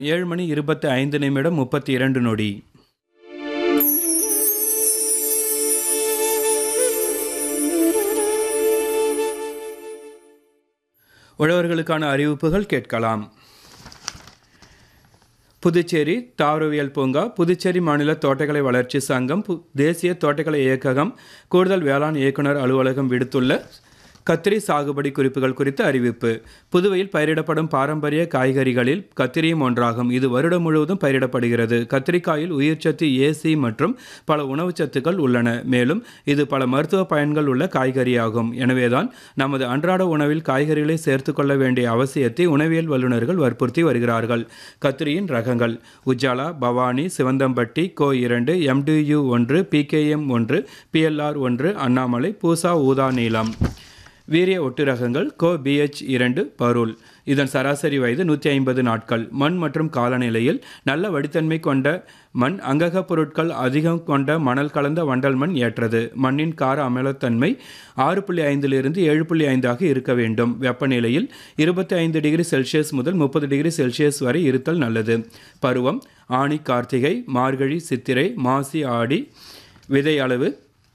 ஏழு மணி இருபத்தி ஐந்து நிமிடம் முப்பத்தி இரண்டு நொடி உழவர்களுக்கான அறிவிப்புகள் கேட்கலாம் புதுச்சேரி தாவரவியல் பூங்கா புதுச்சேரி மாநில தோட்டக்கலை வளர்ச்சி சங்கம் பு- தேசிய தோட்டக்கலை இயக்ககம் கூடுதல் வேளாண் இயக்குனர் அலுவலகம் விடுத்துள்ள கத்திரி சாகுபடி குறிப்புகள் குறித்த அறிவிப்பு புதுவையில் பயிரிடப்படும் பாரம்பரிய காய்கறிகளில் கத்திரியும் ஒன்றாகும் இது வருடம் முழுவதும் பயிரிடப்படுகிறது கத்திரிக்காயில் உயிர்ச்சத்து ஏசி மற்றும் பல உணவுச்சத்துக்கள் உள்ளன மேலும் இது பல மருத்துவ பயன்கள் உள்ள காய்கறியாகும் எனவேதான் நமது அன்றாட உணவில் காய்கறிகளை சேர்த்து கொள்ள வேண்டிய அவசியத்தை உணவியல் வல்லுநர்கள் வற்புறுத்தி வருகிறார்கள் கத்திரியின் ரகங்கள் உஜாலா பவானி சிவந்தம்பட்டி கோ இரண்டு எம்டியு ஒன்று பிகேஎம் ஒன்று பிஎல்ஆர் ஒன்று அண்ணாமலை பூசா ஊதா நீலம் வீரிய ஒட்டு ரகங்கள் கோ பிஹெச் இரண்டு பரூல் இதன் சராசரி வயது நூற்றி ஐம்பது நாட்கள் மண் மற்றும் காலநிலையில் நல்ல வடித்தன்மை கொண்ட மண் அங்கக பொருட்கள் அதிகம் கொண்ட மணல் கலந்த வண்டல் மண் ஏற்றது மண்ணின் கார அமிலத்தன்மை ஆறு புள்ளி ஐந்திலிருந்து ஏழு புள்ளி ஐந்தாக இருக்க வேண்டும் வெப்பநிலையில் இருபத்தி ஐந்து டிகிரி செல்சியஸ் முதல் முப்பது டிகிரி செல்சியஸ் வரை இருத்தல் நல்லது பருவம் ஆணி கார்த்திகை மார்கழி சித்திரை மாசி ஆடி விதை அளவு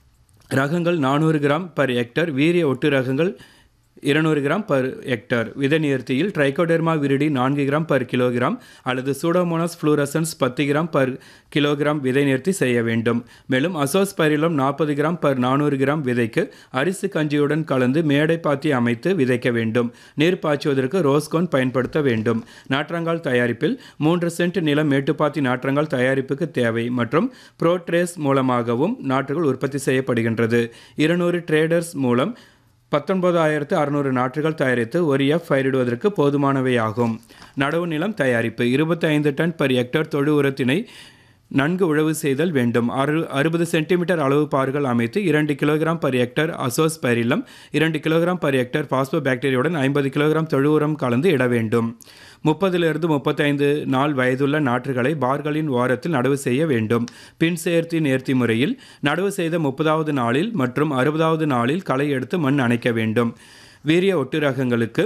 ரகங்கள் நானூறு கிராம் பர் ஹெக்டர் வீரிய ஒட்டு ரகங்கள் இருநூறு கிராம் பர் ஹெக்டர் விதை நேர்த்தியில் ட்ரைகோடெர்மா விரிடி நான்கு கிராம் பர் கிலோகிராம் அல்லது சூடோமோனாஸ் ஃப்ளூரசன்ஸ் பத்து கிராம் பர் கிலோகிராம் விதை நேர்த்தி செய்ய வேண்டும் மேலும் அசோஸ்பைரிலம் நாற்பது கிராம் பர் நானூறு கிராம் விதைக்கு அரிசி கஞ்சியுடன் கலந்து மேடை பாத்தி அமைத்து விதைக்க வேண்டும் நீர் பாய்ச்சுவதற்கு ரோஸ்கோன் பயன்படுத்த வேண்டும் நாற்றங்கால் தயாரிப்பில் மூன்று சென்ட் நிலம் மேட்டுப்பாத்தி நாற்றங்கால் தயாரிப்புக்கு தேவை மற்றும் ப்ரோட்ரேஸ் மூலமாகவும் நாற்றுகள் உற்பத்தி செய்யப்படுகின்றது இருநூறு ட்ரேடர்ஸ் மூலம் பத்தொன்பதாயிரத்து அறுநூறு நாற்றுகள் தயாரித்து ஒரு எஃப் பயிரிடுவதற்கு போதுமானவையாகும் நடவு நிலம் தயாரிப்பு இருபத்தி ஐந்து டன் பர் ஹெக்டர் தொழு உரத்தினை நன்கு உழவு செய்தல் வேண்டும் அறு அறுபது சென்டிமீட்டர் அளவு பார்கள் அமைத்து இரண்டு kilogram per hectare azospirillum இரண்டு கிலோகிராம் பர் ஹெக்டர் பாஸ்போ பாக்டீரியாவுடன் ஐம்பது கிலோகிராம் தொழு உரம் கலந்து இட வேண்டும் முப்பதிலிருந்து முப்பத்தைந்து நாள் வயதுள்ள நாற்றுகளை பார்களின் ஓரத்தில் நடவு செய்ய வேண்டும் பின் சேர்த்தி நேர்த்தி முறையில் நடவு செய்த முப்பதாவது நாளில் மற்றும் அறுபதாவது நாளில் களை எடுத்து மண் அணைக்க வேண்டும் வீரிய ஒட்டு ரகங்களுக்கு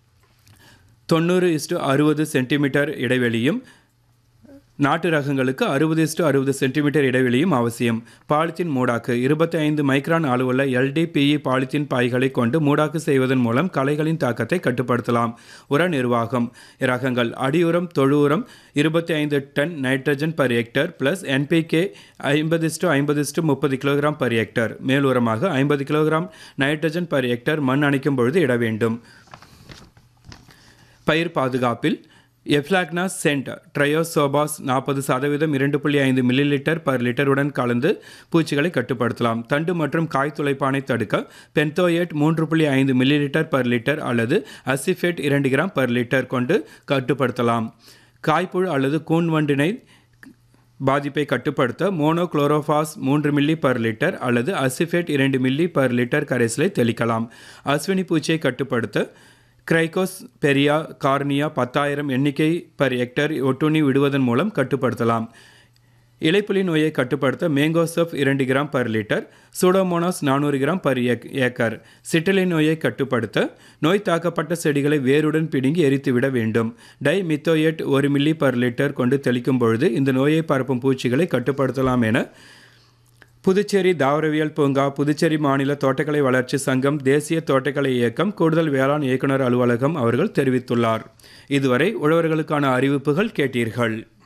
தொண்ணூறு இஸ்டு அறுபது சென்டிமீட்டர் இடைவெளியும் நாட்டு ரகங்களுக்கு அறுபது இஸ்டு அறுபது சென்டிமீட்டர் இடைவெளியும் அவசியம் பாலித்தீன் மூடாக்கு இருபத்தி ஐந்து மைக்ரான் அளவுள்ள எல்டிபிஇ பாலித்தீன் பாய்களை கொண்டு மூடாக்கு செய்வதன் மூலம் களைகளின் தாக்கத்தை கட்டுப்படுத்தலாம் உர நிர்வாகம் ரகங்கள் அடியுரம் தொழு உரம் இருபத்தி ஐந்து tonne nitrogen per hectare plus NPK ஐம்பது இஸ்டு ஐம்பது இஸ்டு முப்பது கிலோகிராம் பர் ஹெக்டர் மேலுரமாக ஐம்பது கிலோகிராம் நைட்ரஜன் பர் ஹெக்டர் மண் அணைக்கும் பொழுது இட வேண்டும் பயிர் பாதுகாப்பில் எஃப்லாக்னா சென்ட் ட்ரையோசோபாஸ் நாற்பது சதவீதம் இரண்டு புள்ளி ஐந்து மில்லி லிட்டர் பர் லிட்டருடன் கலந்து பூச்சிகளை கட்டுப்படுத்தலாம் தண்டு மற்றும் காய் துளைப்பானை தடுக்க பென்தோயேட் மூன்று புள்ளி ஐந்து மில்லி லிட்டர் பர் லிட்டர் அல்லது அசிஃபேட் இரண்டு கிராம் பர் லிட்டர் கொண்டு கட்டுப்படுத்தலாம் காய்ப்புழு அல்லது கூன் வண்டினை பாதிப்பை கட்டுப்படுத்த மோனோக்ளோரோஃபாஸ் மூன்று மில்லி பர் லிட்டர் அல்லது அசிஃபேட் இரண்டு மில்லி பர் லிட்டர் கரைசலை தெளிக்கலாம் அஸ்வினி பூச்சியை கட்டுப்படுத்த கிரைகோஸ் பெரியா கார்னியா பத்தாயிரம் எண்ணிக்கை பர் ஹெக்டர் ஒட்டுண்ணி விடுவதன் மூலம் கட்டுப்படுத்தலாம் இலைப்புலி நோயை கட்டுப்படுத்த மேங்கோசப் இரண்டு கிராம் பர் லிட்டர் சூடோமோனாஸ் நானூறு கிராம் பர் ஏக் ஏக்கர் சிட்டலி நோயை கட்டுப்படுத்த நோய் தாக்கப்பட்ட செடிகளை வேருடன் பிடுங்கி எரித்துவிட வேண்டும் டை மித்தோயேட் ஒரு மில்லி பர் லிட்டர் கொண்டு தெளிக்கும் பொழுது இந்த நோயை பரப்பும் பூச்சிகளை கட்டுப்படுத்தலாம் என புதுச்சேரி தாவரவியல் பூங்கா புதுச்சேரி மாநில தோட்டக்கலை வளர்ச்சி சங்கம் தேசிய தோட்டக்கலை இயக்கம் கூடுதல் வேளாண் இயக்குனர் அலுவலகம் அவர்கள் தெரிவித்துள்ளார் இதுவரை உழவர்களுக்கான அறிவிப்புகள் கேட்டீர்கள்